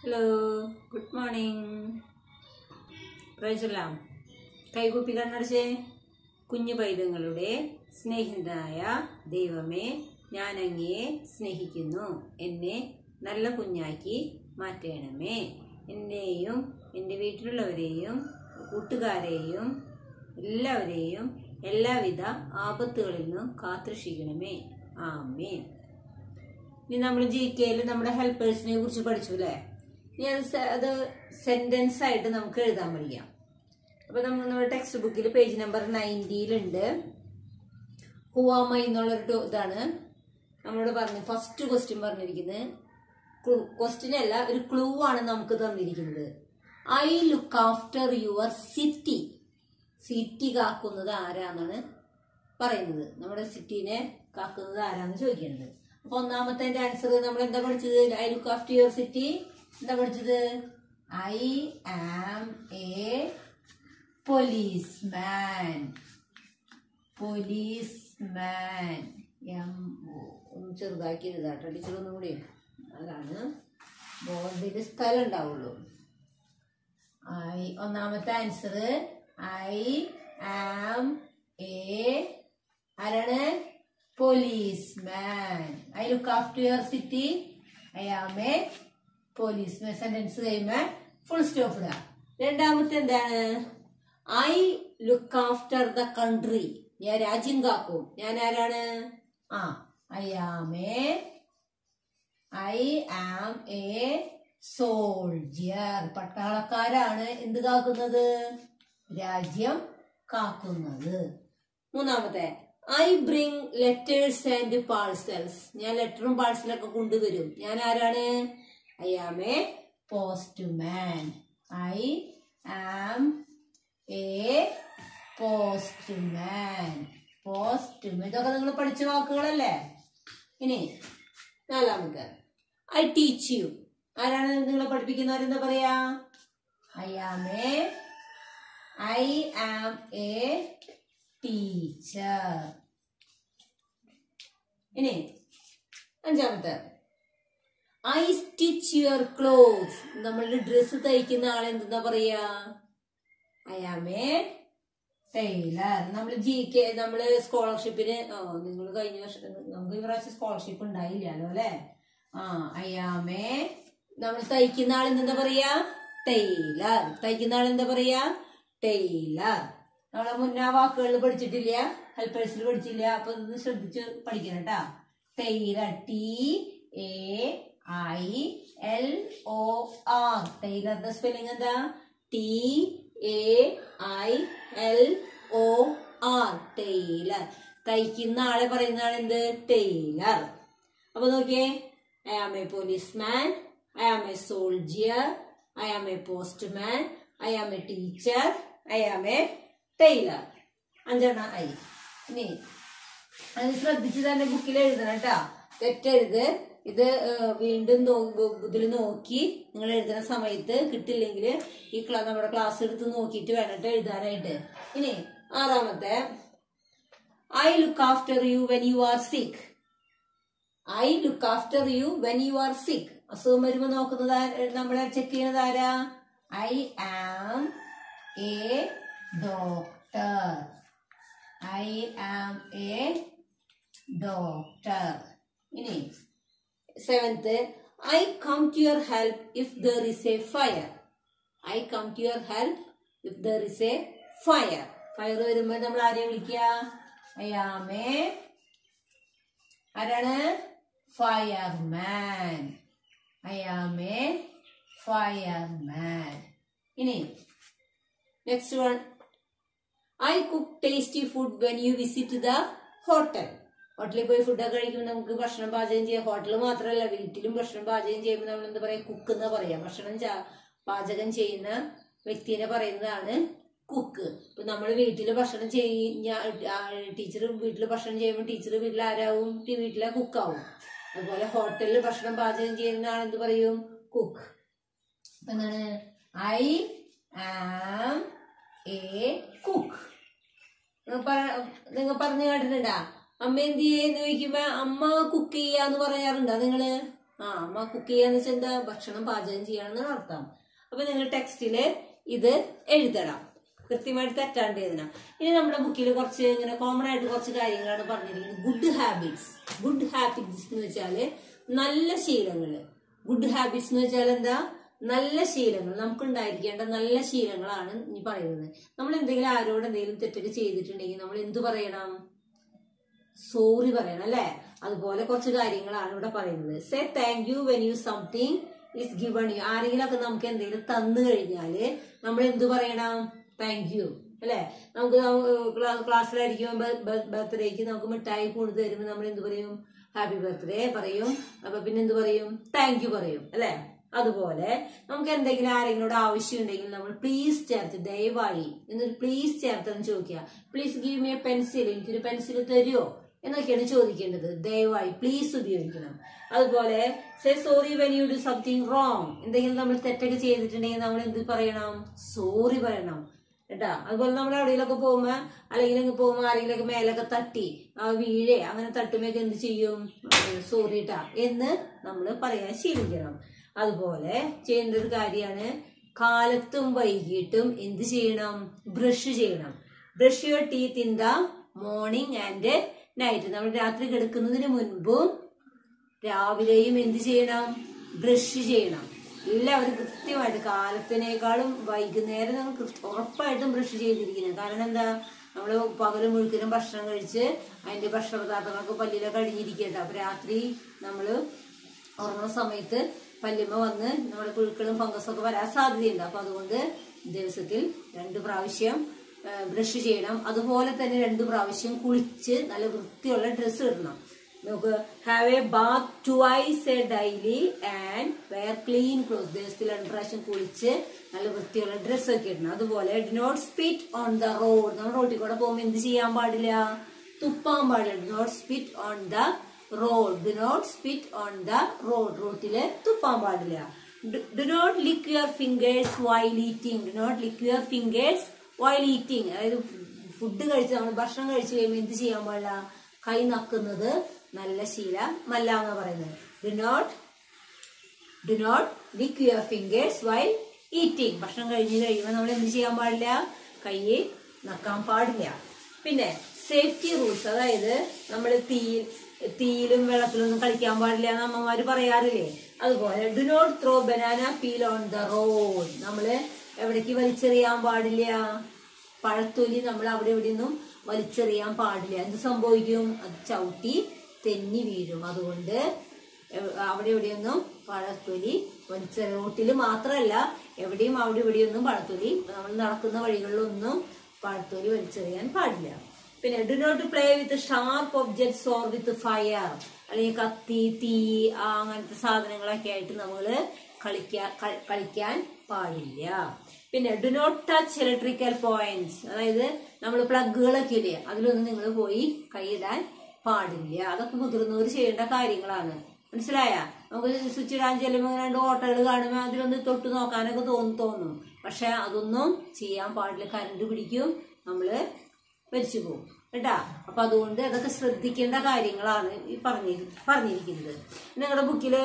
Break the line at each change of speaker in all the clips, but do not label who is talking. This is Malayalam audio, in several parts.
ഹലോ ഗുഡ് മോർണിംഗ് പ്രൈസലാം കൈകൂപ്പി കണ്ണടച്ചേ കുഞ്ഞു പൈതങ്ങളുടെ സ്നേഹിതനായ ദൈവമേ ഞാൻ അങ്ങയെ സ്നേഹിക്കുന്നു എന്നെ നല്ല കുഞ്ഞാക്കി മാറ്റണമേ എന്നെയും എൻ്റെ വീട്ടിലുള്ളവരെയും കൂട്ടുകാരെയും എല്ലാവരെയും എല്ലാവിധ ആപത്തുകളിൽ നിന്നും കാത്തുരക്ഷിക്കണമേ ആമേൻ ഇനി നമ്മൾ ജി കെയിൽ നമ്മുടെ ഹെൽപ്പേഴ്സിനെ കുറിച്ച് പഠിച്ചു അല്ലേ ഇനി അത് സെ- അത് സെന്റൻസ് ആയിട്ട് നമുക്ക് എഴുതാൻ പഠിക്കാം അപ്പൊ നമ്മൾ നമ്മുടെ ടെക്സ്റ്റ് ബുക്കിൽ പേജ് നമ്പർ നയൻറ്റിയിലുണ്ട് ഹുവാമ എന്നുള്ളൊരു ടോ- ഇതാണ് നമ്മളോട് പറഞ്ഞു ഫസ്റ്റ് ക്വസ്റ്റ്യൻ പറഞ്ഞിരിക്കുന്നത് ക്വസ്റ്റ്യൻ അല്ല ഒരു ക്ലൂ ആണ് നമുക്ക് തന്നിരിക്കുന്നത് I look after your city city കാക്കുന്നത് ആരാന്നാണ് പറയുന്നത് നമ്മുടെ സിറ്റീനെ കാക്കുന്നത് ആരാന്ന് ചോദിക്കുന്നത് അപ്പൊ ഒന്നാമത്തെ ആൻസർ നമ്മൾ എന്താ പഠിച്ചത് I look after your city എന്താ പഠിച്ചത് I am a policeman policeman M O ഒന്ന് ചെറുതാക്കി എഴുതാട്ടോ ടീച്ചർ ഒന്നും കൂടി അതാണ് ബോർഡിൽ സ്ഥലം ഉണ്ടാവുള്ളൂ ഐ ഒന്നാമത്തെ ആൻസർ ഐ ആം എ ആരാണ് policeman I look after your city I am a policeman sentence കഴിയുമ്പോ ഫുൾ സ്റ്റോപ്പ് ഇടുക രണ്ടാമത്തെ എന്താണ് I look after the country ഞാൻ രാജ്യം കാക്കും ഞാൻ ആരാണ് ആ I am a I am a soldier പട്ടാളക്കാരാണ് എന്ത് കാക്കുന്നത് രാജ്യം കാക്കുന്നത് മൂന്നാമത്തെ I bring letters and parcels ഞാൻ ലെറ്ററും പാഴ്സലൊക്കെ കൊണ്ടുവരും ഞാൻ ആരാണ് I am a postman I am a postman postman ഇതൊക്കെ നിങ്ങൾ പഠിച്ച വാക്കുകളല്ലേ ഇനി നാലാമത്തെ ഐ ടീച്ച് യു ആരാണ് നിങ്ങളെ പഠിപ്പിക്കുന്നവരെന്താ പറയാ I am a I am a teacher ഇനി അഞ്ചാമത്തെ ഐ സ്റ്റിച്ച് യുവർ ക്ലോത്ത് നമ്മളുടെ ഡ്രസ്സ് തയ്ക്കുന്ന ആളെ എന്താ പറയാ ഐ ആം എ ടൈലർ നമ്മൾ ജി കെ നമ്മള് സ്കോളർഷിപ്പിന് ഓ നിങ്ങൾ കഴിഞ്ഞ വർഷം നമുക്ക് ഈ പ്രാവശ്യം സ്കോളർഷിപ്പ് ഉണ്ടായില്ലല്ലോ അല്ലെ ആ ഐ ആം എ നമ്മൾ തയ്ക്കുന്ന ആൾ എന്താ പറയാ ടൈലർ തയ്ക്കുന്ന ആൾ എന്താ പറയാ ടൈലർ നമ്മളെ മുന്നേ വാക്കുകളിൽ പഠിച്ചിട്ടില്ല ഹെൽപ്പേഴ്സിൽ പഠിച്ചില്ല അപ്പൊ ഒന്ന് ശ്രദ്ധിച്ച് പഠിക്കണം കേട്ടാ tailor T A I L O R ടൈലറിന്റെ സ്പെല്ലിംഗ് എന്താ T A I L O R tailor തയ്ക്കുന്ന ആളെ പറയുന്ന ആൾ എന്ത് ടൈലർ അപ്പൊ നോക്കിയേ I am a policeman I am a soldier I am a postman I am a teacher I am a tailor അഞ്ചെണ്ണം ഐ ഇനി അത് ശ്രദ്ധിച്ച് തന്നെ ബുക്കിൽ എഴുതണം കേട്ടാ തെറ്റെഴുത് ഇത് ഏഹ്, വീണ്ടും ഇതിൽ നോക്കി നിങ്ങൾ എഴുതുന്ന സമയത്ത് കിട്ടില്ലെങ്കിൽ ഈ ക്ലാ നമ്മുടെ ക്ലാസ് എടുത്ത് നോക്കിയിട്ട് വേണം എഴുതാനായിട്ട് ഇനി ആറാമത്തെ I look after you when you are sick I look after you when you are sick അസുഖം വരുമ്പോ നോക്കുന്നത് ആര- നമ്മളെ ചെക്ക് ചെയ്യുന്നത് ആരാ I am a doctor I am a doctor ഇനി seventh I come to your help if there is a fire I come to your help if there is a fire fire വരുമ്പോ നമ്മൾ ആരെ വിളിക്കുക ഐ ആം എ ആരാണ് fireman I am A fireman ഇനി next one I cook tasty food when you visit the hotel ഹോട്ടലിൽ പോയി ഫുഡൊക്കെ കഴിക്കുമ്പോൾ നമുക്ക് ഭക്ഷണം പാചകം ചെയ്യാം ഹോട്ടലിൽ മാത്രമല്ല വീട്ടിലും ഭക്ഷണം പാചകം ചെയ്യുമ്പോൾ നമ്മൾ എന്താ പറയാ കുക്ക് എന്ന് പറയാം ഭക്ഷണം ചാ- പാചകം ചെയ്യുന്ന വ്യക്തിനെ പറയുന്നതാണ് കുക്ക് ഇപ്പൊ നമ്മൾ വീട്ടിൽ ഭക്ഷണം ചെയ്യുന്ന ടീച്ചർ വീട്ടിൽ ഭക്ഷണം ചെയ്യുമ്പോൾ ടീച്ചർ വീട്ടിൽ ആരാവും ടി- വീട്ടിലെ കുക്കാവും അതുപോലെ ഹോട്ടലിൽ ഭക്ഷണം പാചകം ചെയ്യുന്ന ആളെന്ത് പറയും കുക്ക് അപ്പൊ എന്താണ് ഐ ആം എ കുക്ക് നിങ്ങൾ പറഞ്ഞു കേട്ടിട്ടുണ്ടാ അമ്മ എന്ത് ചെയ്യുന്നു ചോദിക്കുമ്പോ അമ്മ കുക്ക് ചെയ്യാന്ന് പറയാറുണ്ടോ നിങ്ങള് ആ അമ്മ കുക്ക് ചെയ്യാന്ന് വെച്ചാൽ എന്താ ഭക്ഷണം പാചകം ചെയ്യാണെന്നാണ് അർത്ഥം അപ്പൊ നിങ്ങൾ ടെക്സ്റ്റില് ഇത് എഴുതണം കൃത്യമായിട്ട് തെറ്റാണ്ട് എഴുതണം ഇനി നമ്മുടെ ബുക്കിൽ കുറച്ച് ഇങ്ങനെ കോമൺ ആയിട്ട് കുറച്ച് കാര്യങ്ങളാണ് പറഞ്ഞിരിക്കുന്നത് ഗുഡ് ഹാബിറ്റ്സ് ഗുഡ് ഹാബിറ്റ്സ് എന്ന് വെച്ചാല് നല്ല ശീലങ്ങള് ഗുഡ് ഹാബിറ്റ്സ് എന്ന് വെച്ചാൽ എന്താ നല്ല ശീലങ്ങൾ നമുക്ക് ഉണ്ടായിരിക്കേണ്ട നല്ല ശീലങ്ങളാണ് ഇനി പറയുന്നത് നമ്മൾ എന്തെങ്കിലും ആരോട് എന്തെങ്കിലും തെറ്റൊക്കെ ചെയ്തിട്ടുണ്ടെങ്കിൽ നമ്മൾ എന്ത് പറയണം സോറി പറയണം അല്ലെ അതുപോലെ കുറച്ച് കാര്യങ്ങളാണ് ഇവിടെ പറയുന്നത് say thank you when you something is given you ആരെങ്കിലും ഒക്കെ നമുക്ക് എന്തെങ്കിലും തന്നു കഴിഞ്ഞാല് നമ്മൾ എന്ത് പറയണം താങ്ക് യു അല്ലെ നമുക്ക് ക്ലാസ്സിലായിരിക്കും ബർത്ത്ഡേക്ക് നമുക്ക് മിഠായി കൊടുത്തു തരുമ്പോൾ നമ്മൾ എന്ത് പറയും ഹാപ്പി ബർത്ത്ഡേ പറയും അപ്പൊ പിന്നെ എന്ത് പറയും താങ്ക് യു പറയും അല്ലെ അതുപോലെ നമുക്ക് എന്തെങ്കിലും ആരെങ്കിലോട് ആവശ്യം ഉണ്ടെങ്കിൽ നമ്മൾ പ്ലീസ് ചേർത്ത് ദയവായി എന്നൊരു പ്ലീസ് ചേർത്തെന്ന് ചോദിക്കുക please give me a pencil എനിക്കൊരു പെൻസിൽ തരുമോ എന്നൊക്കെയാണ് ചോദിക്കേണ്ടത് ദയവായി പ്ലീസ് ഉപയോഗിക്കണം അതുപോലെ say sorry when you do something wrong എന്തെങ്കിലും നമ്മൾ തെറ്റൊക്കെ ചെയ്തിട്ടുണ്ടെങ്കിൽ നമ്മൾ എന്ത് പറയണം സോറി പറയണം കേട്ടാ അതുപോലെ നമ്മൾ എവിടെയെങ്കിലൊക്കെ പോകുമ്പോ അല്ലെങ്കിൽ ഇങ്ങ് പോകുമ്പോ ആരെങ്കിലൊക്കെ മേലൊക്കെ തട്ടി ആ വീഴേ അങ്ങനെ തട്ടുമ്പോഴൊക്കെ എന്ത് ചെയ്യും സോറി ട്ടാ എന്ന് നമ്മൾ പറയാൻ ശീലിക്കണം അതുപോലെ ചെയ്യേണ്ട ഒരു കാര്യമാണ് കാലത്തും വൈകിട്ടും എന്ത് ചെയ്യണം ബ്രഷ് ചെയ്യണം brush your teeth in the morning and night നമ്മൾ രാത്രി കിടക്കുന്നതിന് മുൻപും രാവിലെയും എന്ത് ചെയ്യണം ബ്രഷ് ചെയ്യണം എല്ലാവരും കൃത്യമായിട്ട് കാലത്തിനേക്കാളും വൈകുന്നേരം നമ്മൾ കൃ- ഉറപ്പായിട്ടും ബ്രഷ് ചെയ്തിരിക്കണം കാരണം എന്താ നമ്മൾ പകലും മുഴുക്കനും ഭക്ഷണം കഴിച്ച് അതിന്റെ ഭക്ഷണ പദാർത്ഥങ്ങളൊക്കെ പല്ലിലൊക്കെ അടിഞ്ഞിരിക്കട്ടെ അപ്പൊ രാത്രി നമ്മൾ ഉറങ്ങുന്ന സമയത്ത് പല്ലുമ്മ വന്ന് നമ്മുടെ പുഴുക്കളും ഫംഗസും ഒക്കെ വരാൻ സാധ്യതയുണ്ട് അപ്പൊ അതുകൊണ്ട് ദിവസത്തിൽ രണ്ട് പ്രാവശ്യം ബ്രഷ് ചെയ്യണം അതുപോലെ തന്നെ രണ്ട് പ്രാവശ്യം കുളിച്ച് നല്ല വൃത്തിയുള്ള ഡ്രസ്സ് ഇടണം നമുക്ക് have a bath twice a daily and wear clean cloth ദിവസത്തിൽ രണ്ട് പ്രാവശ്യം കുളിച്ച് നല്ല വൃത്തിയുള്ള ഡ്രസ്സ് ഒക്കെ ഇടണം അതുപോലെ do not spit on the road നമ്മൾ റോഡിൽ കൂടെ പോകുമ്പോൾ എന്ത് ചെയ്യാൻ പാടില്ല തുപ്പാൻ പാടില്ല do not spit on the road do not spit on the road റോട്ടില് തുപ്പാൻ പാടില്ല do not lick your fingers while eating do not lick your fingers while eating അതായത് ഫുഡ് കഴിച്ച് നമ്മൾ ഭക്ഷണം കഴിച്ച് കഴിയുമ്പോൾ എന്ത് ചെയ്യാൻ പാടില്ല കൈ നക്കുന്നത് നല്ല ശീലമല്ല എന്ന് പറയുന്നത് do not do not lick your fingers while eating ഭക്ഷണം കഴിഞ്ഞ് കഴിയുമ്പോൾ നമ്മൾ എന്ത് ചെയ്യാൻ പാടില്ല കൈ നക്കാൻ പാടില്ല പിന്നെ സേഫ്റ്റി റൂൾസ് അതായത് നമ്മൾ തീ തീയിലും വെള്ളത്തിലൊന്നും കളിക്കാൻ പാടില്ല എന്ന് അമ്മമാര് പറയാറില്ലേ അതുപോലെ do not throw banana peel on the road നമ്മള് എവിടേക്ക് വലിച്ചെറിയാൻ പാടില്ല പഴത്തൊലി നമ്മൾ അവിടെ എവിടെയൊന്നും വലിച്ചെറിയാൻ പാടില്ല എന്ത് സംഭവിക്കും അത് ചവിട്ടി തെന്നി വീഴും അതുകൊണ്ട് എവ്- അവിടെ എവിടെയൊന്നും പഴത്തൊലി വലിച്ചെറി റോട്ടിൽ മാത്രമല്ല എവിടെയും അവിടെ ഇവിടെയൊന്നും പഴത്തൊലി നമ്മൾ നടക്കുന്ന വഴികളിലൊന്നും പഴത്തൊലി വലിച്ചെറിയാൻ പാടില്ല പിന്നെ do not play with sharp objects or with fire അല്ലെങ്കിൽ കത്തി തീ ആ, അങ്ങനത്തെ സാധനങ്ങളൊക്കെ ആയിട്ട് നമ്മള് കളിക്കാൻ കളിക്കാൻ പാടില്ല പിന്നെ do not touch electrical points അതായത് നമ്മൾ പ്ലഗുകളൊക്കെ ഇല്ലേ അതിലൊന്നും നിങ്ങൾ പോയി കൈയിടാൻ പാടില്ല അതൊക്കെ മുതിർന്നവർ ചെയ്യേണ്ട കാര്യങ്ങളാണ് മനസ്സിലായ നമുക്ക് സ്വിച്ച് ഇടാൻ ചെല്ലുമ്പോൾ ഇങ്ങനെ രണ്ട് ഓട്ടകൾ കാണുമ്പോൾ അതിലൊന്ന് തൊട്ട് നോക്കാനൊക്കെ തോന്നും തോന്നും പക്ഷെ അതൊന്നും ചെയ്യാൻ പാടില്ല കരണ്ട് പിടിക്കും നമ്മള് മരിച്ചു പോകും കേട്ടാ അപ്പൊ അതുകൊണ്ട് അതൊക്കെ ശ്രദ്ധിക്കേണ്ട കാര്യങ്ങളാണ് ഈ പറഞ്ഞി പറഞ്ഞിരിക്കുന്നത് നിങ്ങളുടെ ബുക്കില്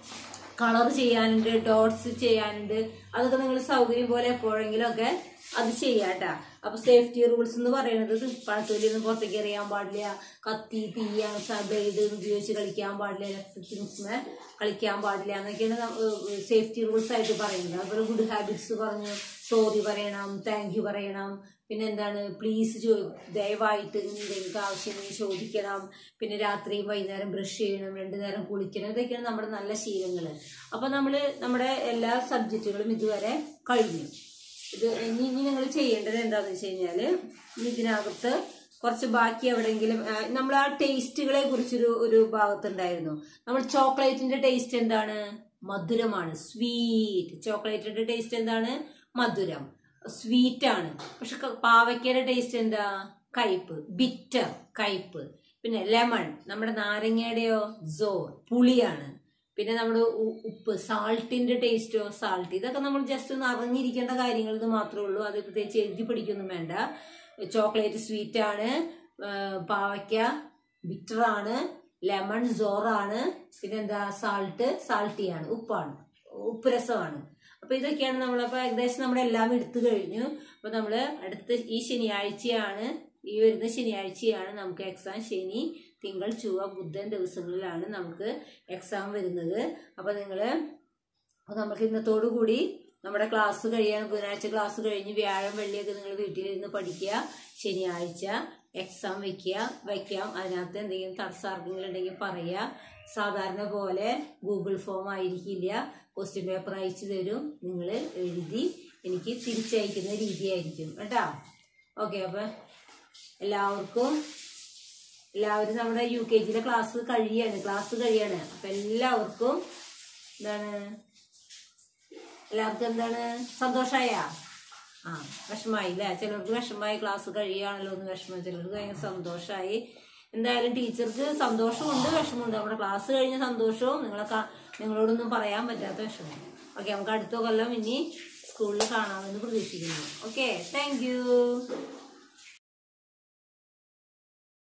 കളർ ചെയ്യാനുണ്ട് ഡോട്ട്സ് ചെയ്യാനുണ്ട് അതൊക്കെ നിങ്ങൾ സൗകര്യം പോലെ എപ്പോഴെങ്കിലും ഒക്കെ അത് ചെയ്യാട്ടാ അപ്പൊ സേഫ്റ്റി റൂൾസ് എന്ന് പറയുന്നത് പഴത്തൊലി ഒന്നും പുറത്തേക്ക് എറിയാൻ പാടില്ല കത്തി തീയാണ് ബ്ലേഡ് ഉപയോഗിച്ച് കളിക്കാൻ പാടില്ല ഇലക്ട്രിക് തിങ്സിനെ കളിക്കാൻ പാടില്ല എന്നൊക്കെയാണ് സേഫ്റ്റി റൂൾസ് ആയിട്ട് പറയുന്നത് അതുപോലെ ഗുഡ് ഹാബിറ്റ്സ് പറഞ്ഞു സോറി പറയണം താങ്ക് യു പറയണം പിന്നെ എന്താണ് പ്ലീസ് ചോ ദയവായിട്ട് എന്തെങ്കിലും ആവശ്യം ഉണ്ടെങ്കിൽ ചോദിക്കണം പിന്നെ രാത്രി വൈകുന്നേരം ബ്രഷ് ചെയ്യണം രണ്ടു നേരം കുളിക്കണം ഇതൊക്കെയാണ് നമ്മുടെ നല്ല ശീലങ്ങൾ അപ്പൊ നമ്മൾ നമ്മുടെ എല്ലാ സബ്ജക്റ്റുകളും ഇതുവരെ കഴിഞ്ഞു ഇത് ഇനി ഇനി നിങ്ങൾ ചെയ്യേണ്ടത് എന്താന്ന് വെച്ച് കഴിഞ്ഞാല് ഇനി ഇതിനകത്ത് കുറച്ച് ബാക്കി എവിടെയെങ്കിലും ആ, നമ്മൾ ആ ടേസ്റ്റുകളെ കുറിച്ചൊരു ഒരു ഭാഗത്തുണ്ടായിരുന്നു നമ്മൾ ചോക്ലേറ്റിന്റെ ടേസ്റ്റ് എന്താണ് മധുരമാണ് സ്വീറ്റ് ചോക്ലേറ്റിന്റെ ടേസ്റ്റ് എന്താണ് മധുരം സ്വീറ്റ് ആണ് പക്ഷെ ക- പാവയ്ക്കയുടെ ടേസ്റ്റ് എന്താ കയ്പ് ബിറ്റർ കയ്പ് പിന്നെ ലെമൺ നമ്മുടെ നാരങ്ങയുടെയോ സോർ പുളിയാണ് പിന്നെ നമ്മുടെ ഉ- ഉപ്പ് സാൾട്ടിന്റെ ടേസ്റ്റോ സാൾട്ട് ഇതൊക്കെ നമ്മൾ ജസ്റ്റ് ഒന്ന് അറിഞ്ഞിരിക്കേണ്ട കാര്യങ്ങൾ എന്ന് മാത്രമേ ഉള്ളൂ അത് പ്രത്യേകിച്ച് എഴുതി പിടിക്കൊന്നും വേണ്ട ചോക്ലേറ്റ് സ്വീറ്റ് ആണ് ആ, പാവയ്ക്ക ബിറ്റർ ആണ് ലെമൺ ജോറാണ് പിന്നെന്താ സാൾട്ട് സാൾട്ടിയാണ് ഉപ്പാണ് ഉപ്പ് രസമാണ് അപ്പൊ ഇതൊക്കെയാണ് നമ്മളപ്പോ ഏകദേശം നമ്മളെല്ലാം എടുത്തു കഴിഞ്ഞു അപ്പൊ നമ്മള് അടുത്ത ഈ ശനിയാഴ്ചയാണ് ഈ വരുന്ന ശനിയാഴ്ചയാണ് നമുക്ക് എക്സാം ശനി തിങ്കൾ ചൊവ്വ ബുധൻ ദിവസങ്ങളിലാണ് നമുക്ക് എക്സാം വരുന്നത് അപ്പൊ നിങ്ങള് അപ്പൊ നമുക്ക് ഇന്നത്തോടു കൂടി നമ്മുടെ ക്ലാസ് കഴിയാൻ ബുധനാഴ്ച ക്ലാസ് കഴിഞ്ഞ് വ്യാഴം വെള്ളിയൊക്കെ നിങ്ങൾ വീട്ടിലിരുന്ന് പഠിക്കുക ശനിയാഴ്ച എക്സാം വെക്കുക വയ്ക്കാം അതിനകത്ത് എന്തെങ്കിലും തടസ്സാർക്കെങ്കിലും ഉണ്ടെങ്കിൽ പറയുക സാധാരണ പോലെ ഗൂഗിൾ ഫോം ആയിരിക്കില്ല ക്വസ്റ്റ്യൻ പേപ്പർ അയച്ചു തരും നിങ്ങൾ എഴുതി എനിക്ക് തിരിച്ചയക്കുന്ന രീതിയായിരിക്കും കേട്ടോ ഓക്കെ അപ്പം എല്ലാവർക്കും എല്ലാവരും നമ്മുടെ യു കെ ജിയിലെ ക്ലാസ് കഴിയാണ് ക്ലാസ് കഴിയാണ് അപ്പം എല്ലാവർക്കും എന്താണ് എല്ലാവർക്കും എന്താണ് സന്തോഷമായ ആ വിഷമായി അല്ലേ ചിലർക്ക് വിഷമായി ക്ലാസ് കഴിയുകയാണല്ലോ എന്ന് വിഷമം ചിലർക്ക് ഭയങ്കര സന്തോഷമായി എന്തായാലും ടീച്ചർക്ക് സന്തോഷമുണ്ട് വിഷമമുണ്ട് നമ്മുടെ ക്ലാസ് കഴിഞ്ഞ സന്തോഷവും നിങ്ങളെ കാ- നിങ്ങളോടൊന്നും പറയാൻ പറ്റാത്ത വിഷമം ഓക്കെ നമുക്ക് അടുത്ത കൊല്ലം ഇനി സ്കൂളിൽ കാണാമെന്ന് പ്രതീക്ഷിക്കുന്നു ഓക്കെ താങ്ക് യു